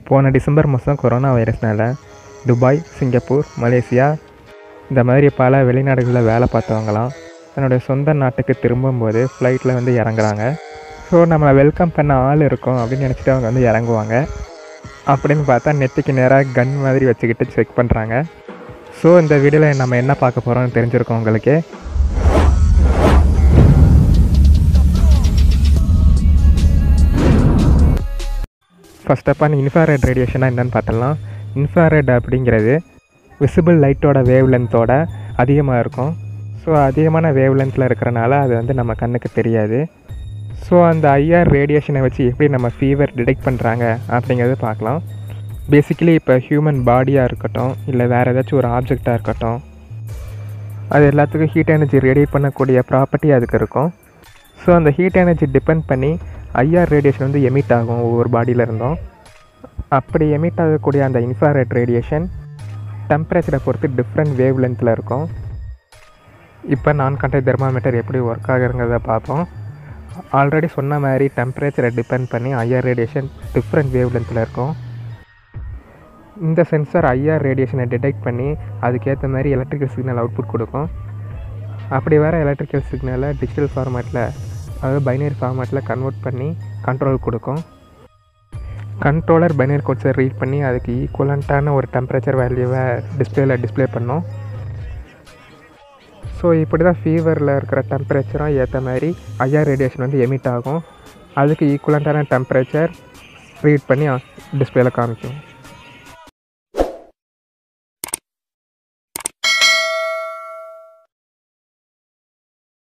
போன டிசம்பர் மாதம் கொரோனா வைரஸ்னால் துபாய் சிங்கப்பூர் மலேசியா இந்த மாதிரி பல வெளிநாடுகளில் வேலை பார்த்தவங்களாம் தன்னுடைய சொந்த நாட்டுக்கு திரும்பும்போது ஃப்ளைட்டில் வந்து இறங்குறாங்க ஸோ நம்மளை வெல்கம் பண்ண ஆள் இருக்கும் அப்படின்னு நினச்சிட்டு அவங்க வந்து இறங்குவாங்க அப்படின்னு பார்த்தா நெத்திக்கு நேராக கன் மாதிரி வச்சுக்கிட்டு செக் பண்ணுறாங்க ஸோ இந்த வீடியோவில் நம்ம என்ன பார்க்க போகிறோம்னு தெரிஞ்சிருக்கோம் உங்களுக்கு ஃபர்ஸ்ட் ஆஃப் ஆல் இன்ஃப்ராரெட் ரேடியேஷனாக என்னென்னு பார்த்தலாம் இன்ஃப்ராரெட் அப்படிங்கிறது விசிபிள் லைட்டோட வேவ் லென்த்தோட அதிகமாக இருக்கும் ஸோ அதிகமான வேவ் லென்த்தில் இருக்கிறனால அது வந்து நம்ம கண்ணுக்கு தெரியாது ஸோ அந்த ஐஆர் ரேடியேஷனை வச்சு எப்படி நம்ம ஃபீவர் டிடெக்ட் பண்ணுறாங்க அப்படிங்கிறத பார்க்கலாம் பேசிக்கலி இப்போ ஹியூமன் பாடியாக இருக்கட்டும் இல்லை வேறு ஏதாச்சும் ஒரு ஆப்ஜெக்டாக இருக்கட்டும் அது எல்லாத்துக்கும் ஹீட் எனர்ஜி ரேடியேட் பண்ணக்கூடிய ப்ராப்பர்ட்டி அதுக்கு இருக்கும் ஸோ அந்த ஹீட் எனர்ஜி டிபெண்ட் பண்ணி ஐஆர் ரேடியேஷன் வந்து எமிட் ஆகும் ஒவ்வொரு பாடியில் இருந்தும் அப்படி எமிட் ஆகக்கூடிய அந்த இன்ஃப்ராரெட் ரேடியேஷன் டெம்பரேச்சரை பொறுத்து டிஃப்ரெண்ட் வேவ் லென்த்தில் இருக்கும் இப்போ நான் கண்டக்ட் தெர்மாமீட்டர் எப்படி ஒர்க் ஆகுறங்கிறத பார்ப்போம் ஆல்ரெடி சொன்ன மாதிரி டெம்பரேச்சரை டிபெண்ட் பண்ணி ஐஆர் ரேடியேஷன் டிஃப்ரெண்ட் வேவ் லென்த்தில் இருக்கும் இந்த சென்சார் ஐஆர் ரேடியேஷனை டிடெக்ட் பண்ணி அதுக்கேற்ற மாதிரி எலக்ட்ரிக்கல் சிக்னல் அவுட்புட் கொடுக்கும் அப்படி வர எலக்ட்ரிக்கல் சிக்னலை டிஜிட்டல் ஃபார்மேட்டில் அதாவது பைனரி ஃபார்மேட்டில் கன்வெர்ட் பண்ணி கண்ட்ரோல் கொடுக்கும் கண்ட்ரோலர் பைனரி கோட்ஸை ரீட் பண்ணி அதுக்கு ஈக்குவலண்ட்டான ஒரு டெம்பரேச்சர் வேல்யூவை டிஸ்பிளேயில் டிஸ்பிளே பண்ணும் ஸோ இப்படி தான் ஃபீவரில் இருக்கிற டெம்பரேச்சரும் ஏற்ற மாதிரி ஐஆர் ரேடியேஷன் வந்து எமிட் ஆகும் அதுக்கு ஈக்குவலண்ட்டான டெம்பரேச்சர் ரீட் பண்ணி டிஸ்பிளேயில் காமிக்கும்